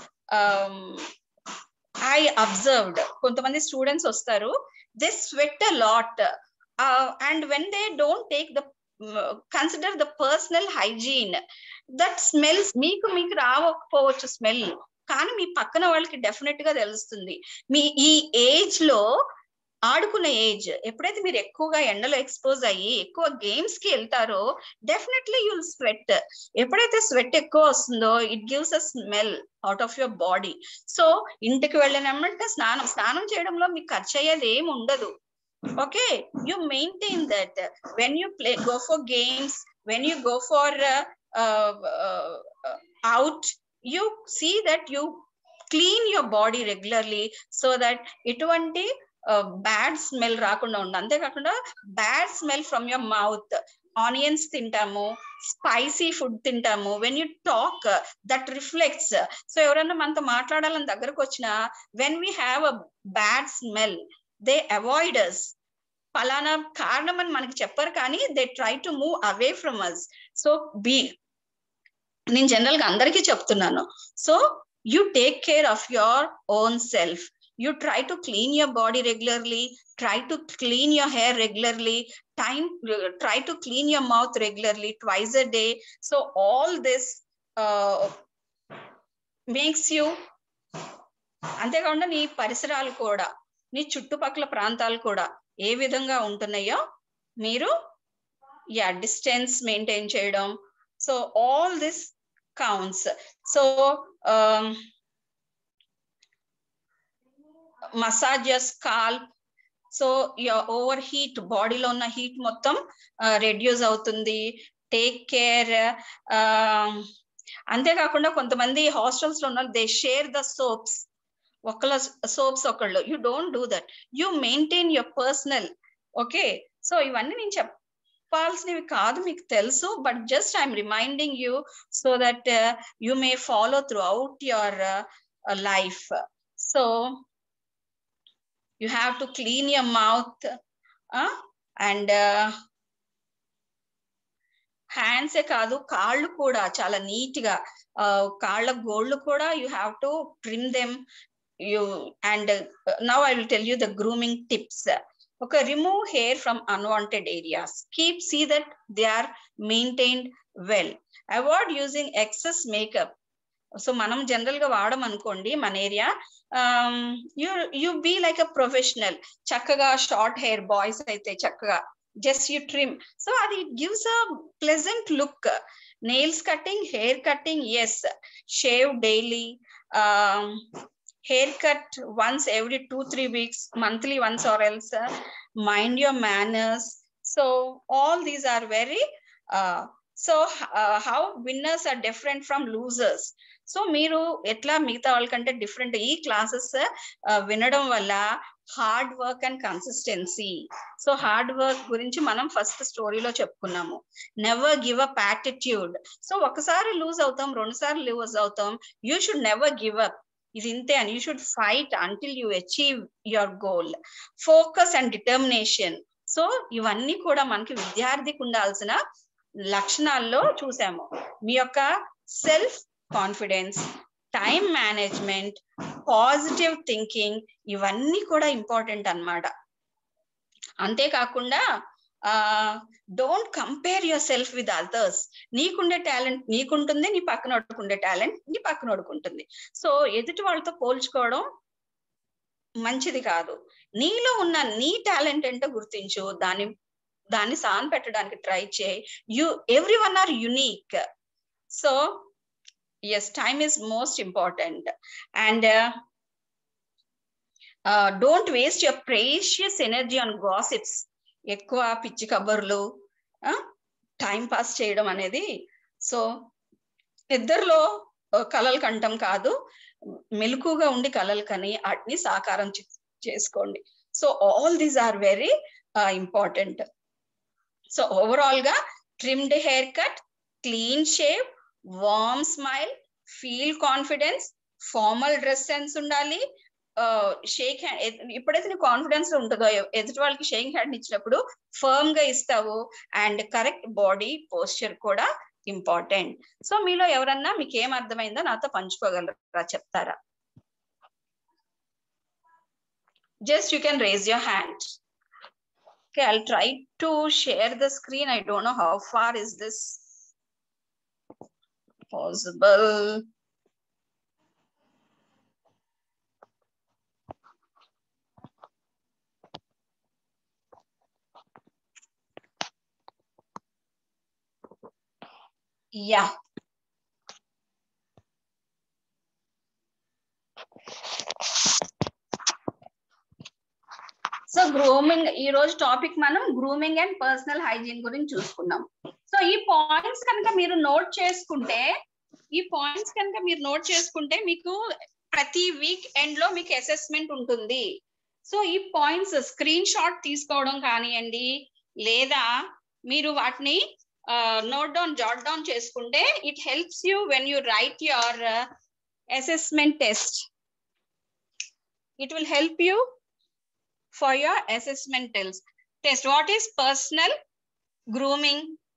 I observed కొంతమంది స్టూడెంట్స్ వస్తారు they sweat a lot and when they don't take the consider the personal hygiene that smells మీకు మీకు రావకపోవచ్చు స్మెల్ కానీ మీ పక్కన వాళ్ళకి డెఫినెట్ గా తెలుస్తుంది మీ ఈ ఏజ్ లో ఆడుకునే ఏజ్ ఎప్పుడైతే మీరు ఎక్కువగా ఎండలో ఎక్స్పోజ్ అయ్యి ఎక్కువ గేమ్స్ కి వెళ్తారో డెఫినెట్లీ యుల్ స్వెట్ ఎప్పుడైతే స్వెట్ ఎక్కువ వస్తుందో it gives a smell out of your body so ఇంటికి వెళ్ళినమంటే స్నానం స్నానం చేయడంలో మీకు ఖర్చు అయ్యేది ఏమి ఉండదు okay you maintain that when you play go for games when you go for out you see that you clean your body regularly so that ఇటువంటి బ్యాడ్ స్మెల్ రాకుండా ఉంది అంతేకాకుండా bad smell from your mouth onions తింటాము స్పైసీ ఫుడ్ తింటాము when you talk that reflects so ఎవరైనా మనతో మాట్లాడాలని దగ్గరకు వచ్చినా when we have a bad smell they avoid us ఫలానా కారణం అని మనకి చెప్పరు కానీ they try to move away from us so be నేను జనరల్ గా అందరికీ చెప్తున్నాను so you take care of your own self you try to clean your body regularly try to clean your hair regularly time try to clean your mouth regularly twice a day so all this uh, makes you అంతేకాకుండా నీ పరిసరాలు కూడా నీ చుట్టుపక్కల ప్రాంతాలు కూడా ఏ విధంగా ఉంటున్నాయో మీరు యా డిస్టెన్స్ మెయింటైన్ చేయడం so all this counts so massage your scalp so over heat బాడీలో ఉన్న హీట్ మొత్తం రెడ్యూస్ అవుతుంది టేక్ కేర్ అంతేకాకుండా కొంతమంది హాస్టల్స్ లో ఉన్న దే షేర్ ద సోప్స్ ఒకళ్ళ సోప్స్ ఒకళ్ళు you don't do that you maintain your personal okay so ఇవన్నీ నేను చెప్పాల్సినవి కాదు మీకు తెలుసు but just I'm reminding you so that you may follow through out your life so you have to clean your mouth uh, and uh, hands ఏ కాదు కాళ్ళు కూడా చాలా నీట్ గా కాళ్ళ గోళ్ళు కూడా you have to trim them you and now I will tell you the grooming tips ఒక remove hair from unwanted areas keep see that they are maintained well avoid using excess makeup so మనం జనరల్ గా వాడడం అనుకోండి మన area you you be like a professional చక్కగా షార్ట్ హెయిర్ బాయ్స్ అయితే చక్కగా జస్ట్ యూ ట్రిమ్ సో అది gives a pleasant look nails cutting hair cutting yes shave daily hair cut once every two three weeks monthly once or else uh, mind your manners so all these are very uh, so uh, how winners are different from losers so మీరు ఎట్లా మిగతా వాళ్ళకంటే డిఫరెంట్ ఈ క్లాసెస్ వినడం వల్ల hard work and consistency so hard work గురించి మనం ఫస్ట్ స్టోరీలో చెప్పుకున్నాము never give up attitude so ఒకసారి లూజ్ అవుతాం రెండు సార్లు లూజ్ అవుతాం you should never give up ఇది ఇంతే అని you should fight until you achieve your goal focus and determination so ఇవన్నీ కూడా మనకి విద్యార్థికి ఉండాల్సిన లక్షణాల్లో చూసాము మీ యొక్క self confidence time management positive thinking ఇవన్నీ కూడా ఇంపార్టెంట్ అనమాట అంతేకాకుండా don't compare your self with others నీకుండే టాలెంట్ నీకుంటుంది నీ పక్కన ఉండే టాలెంట్ నీ పక్కన ఉంటుంది సో ఎదుటి వాళ్ళతో పోల్చుకోవడం మంచిది కాదు నీలో ఉన్న నీ టాలెంట్ ఏంటో గుర్తించు దాన్ని దాన్ని సాన్ పెట్టడానికి ట్రై చేయి you every one are unique so yes time is most important and don't waste your precious energy on gossips ఎక్కువ పిచ్చి కబుర్లు టైం పాస్ చేయడం అనేది సో ఇద్దరిలో కలలు కంటం కాదు మెలకుగా ఉండి కలలు కని వాటిని సాకారం చేసుకోండి so all these are very important so overall గా trimmed hair cut clean shave warm smile feel confidence formal dress sense ఉండాలి షేక్ హ్యాండ్ ఎప్పుడైతే నీకు కాన్ఫిడెన్స్ ఉంటుందో ఎదుటి వాళ్ళకి షేక్ హ్యాండ్ ఇచ్చినప్పుడు ఫర్మ్ గా ఇస్తావు అండ్ కరెక్ట్ బాడీ పోస్చర్ కూడా ఇంపార్టెంట్ సో మీలో ఎవరన్నా మీకు ఏం అర్థమైందో నాతో పంచుకోగలరా చెప్తారా just you can raise your hand Okay, I'll try to share the screen. I don't know how far is this possible. Yeah. So grooming ఈ రోజు టాపిక్ మనం గ్రూమింగ్ అండ్ పర్సనల్ హైజీన్ గురించి చూసుకున్నాం సో ఈ పాయింట్స్ కనుక మీరు నోట్ చేసుకుంటే ఈ పాయింట్స్ కనుక మీరు నోట్ చేసుకుంటే మీకు ప్రతి వీక్ ఎండ్ లో మీకు అసెస్మెంట్ ఉంటుంది సో ఈ పాయింట్స్ స్క్రీన్ షాట్ తీసుకోవడం కానివ్వండి లేదా మీరు వాటిని నోట్ డౌన్ జాట్ డౌన్ చేసుకుంటే it helps you when you write your assessment test it will help you for your assessment test. Test. What is personal grooming?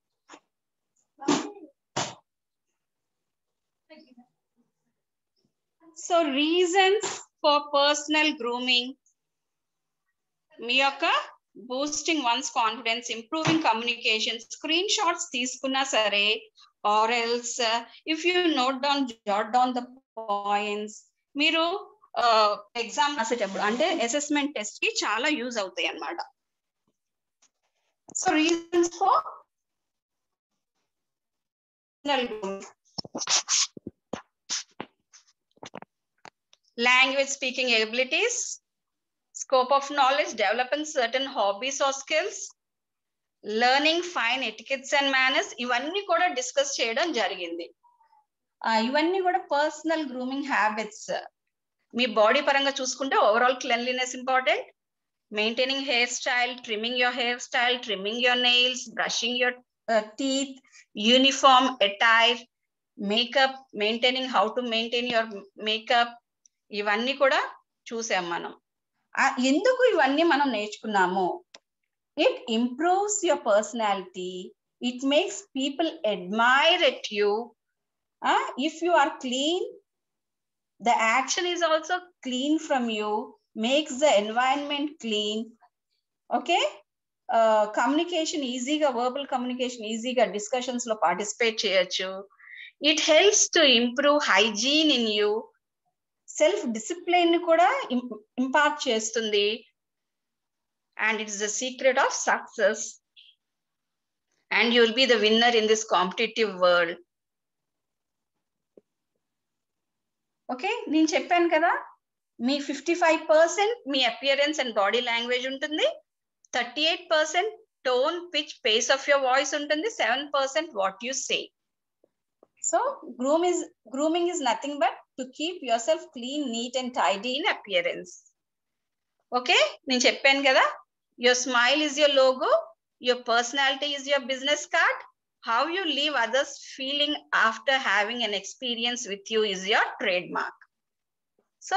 So reasons for personal grooming. మీ యొక్క boosting once confidence improving communication screen shots తీసుకున్నా సరే or else if you note down jot down the points మీరు ఎగ్జామ్ రాసేటప్పుడు అంటే అసెస్మెంట్ టెస్ట్ కి చాలా యూజ్ అవుతాయి అన్నమాట so reasons for language speaking abilities scope of knowledge, developing certain hobbies or skills, learning fine etiquettes and manners ఇవన్నీ కూడా డిస్కస్ చేయడం జరిగింది ఆ, ఇవన్నీ కూడా పర్సనల్ గ్రూమింగ్ హ్యాబిట్స్ మీ బాడీ పరంగా చూసుకుంటే overall cleanliness important maintaining hair style trimming your hair style trimming your nails brushing your teeth uniform attire makeup maintaining how to maintain your makeup ఇవన్నీ కూడా చూసాం మనం ఆ, ఎందుకు ఇవన్నీ మనం నేర్చుకున్నాము it improves your personality it makes people admire at you if you are clean the action is also clean from you makes the environment clean okay communication ఈజీగా వర్బల్ కమ్యూనికేషన్ ఈజీగా డిస్కషన్స్ లో పార్టిసిపేట్ చేయొచ్చు it helps to improve hygiene in you self discipline కూడా ఇంపార్ట్ చేస్తుంది and it's the secret of success and you will be the winner in this competitive world okay నేను చెప్పాను కదా మీ ఫిఫ్టీ ఫైవ్ పర్సెంట్ మీ అపియరెన్స్ అండ్ బాడీ లాంగ్వేజ్ ఉంటుంది thirty eight percent tone pitch pace of your voice ఉంటుంది seven percent what you say so groom is grooming is nothing but to keep your self clean neat and tidy in appearance okay నేను చెప్పాను కదా your smile is your logo your personality is your business card how you leave others feeling after having an experience with you is your trade mark so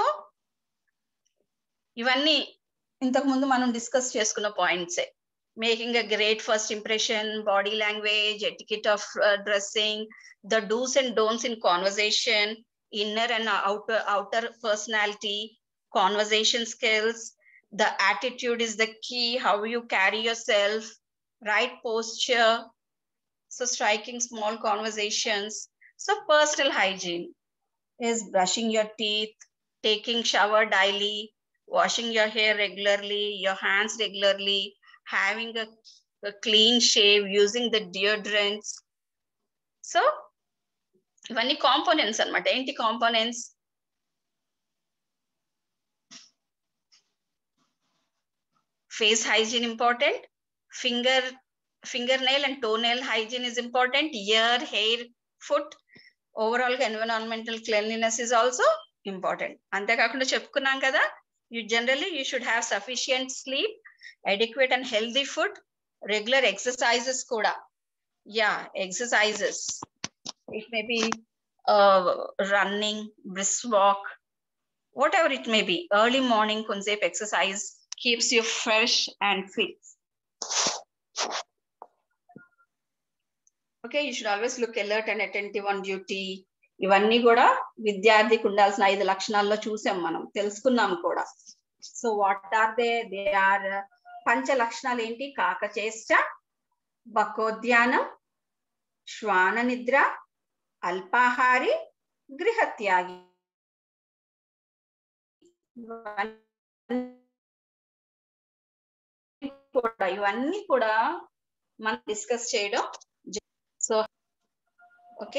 ఇవన్నీ ఇంతకు ముందు మనం డిస్కస్ చేసుకున్న పాయింట్సే making a great first impression body language etiquette of dressing the dos and don'ts in conversation inner and outer outer personality conversation skills the attitude is the key how you carry yourself right posture so striking small conversations so personal hygiene is brushing your teeth taking shower daily washing your hair regularly your hands regularly having a, a clean shave using the deodorants so ఇవన్నీ కాంపోనెంట్స్ అన్నమాట ఏంటి components face hygiene important finger finger nail and toe nail hygiene is important ear hair foot overall గా environmental cleanliness is also important అంతేకాకుండా చెప్పుకున్నాం కదా you generally you should have sufficient sleep adequate and healthy food regular exercises కూడా yeah exercises it may be uh, running, brisk walk, whatever it may be. Early morning Kunzep exercise keeps you fresh and fit. Okay, you should always look alert and attentive on duty. ఇవన్నీ కూడా విద్యార్థికి ఉండాల్సిన ఐదు లక్షణాల్లో చూసాం మనం తెలుసుకున్నాం కూడా so what are they they are పంచ లక్షణాలు ఏంటి కాకచేష్ట బకోద్యానం శ్వాన నిద్ర అల్పాహారి గృహత్యాగి కూడా ఇవన్నీ కూడా మనం డిస్కస్ చేయడం so okay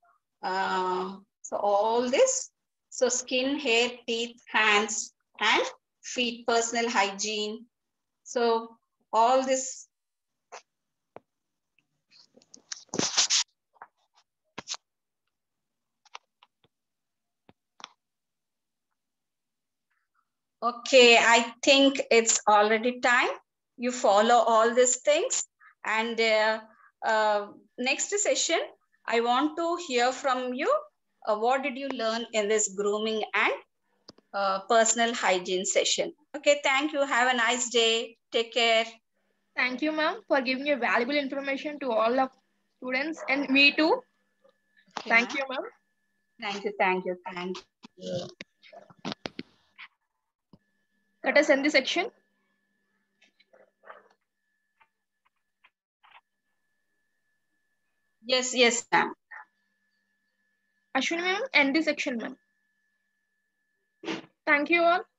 so all this so skin hair teeth hands and feet personal hygiene so all this Okay, I think it's already time. You follow all these things. And uh, uh, next session, I want to hear from you. Uh, what did you learn in this grooming and uh, personal hygiene session? Okay, thank you. Have a nice day. Take care. Thank you, ma'am, for giving your valuable information to all of students and me too. Thank you, ma'am. Thank you, thank you, thank you. Let us end the section. Yes, yes, ma'am. Ashwini ma'am, end the section, ma'am. Thank you all.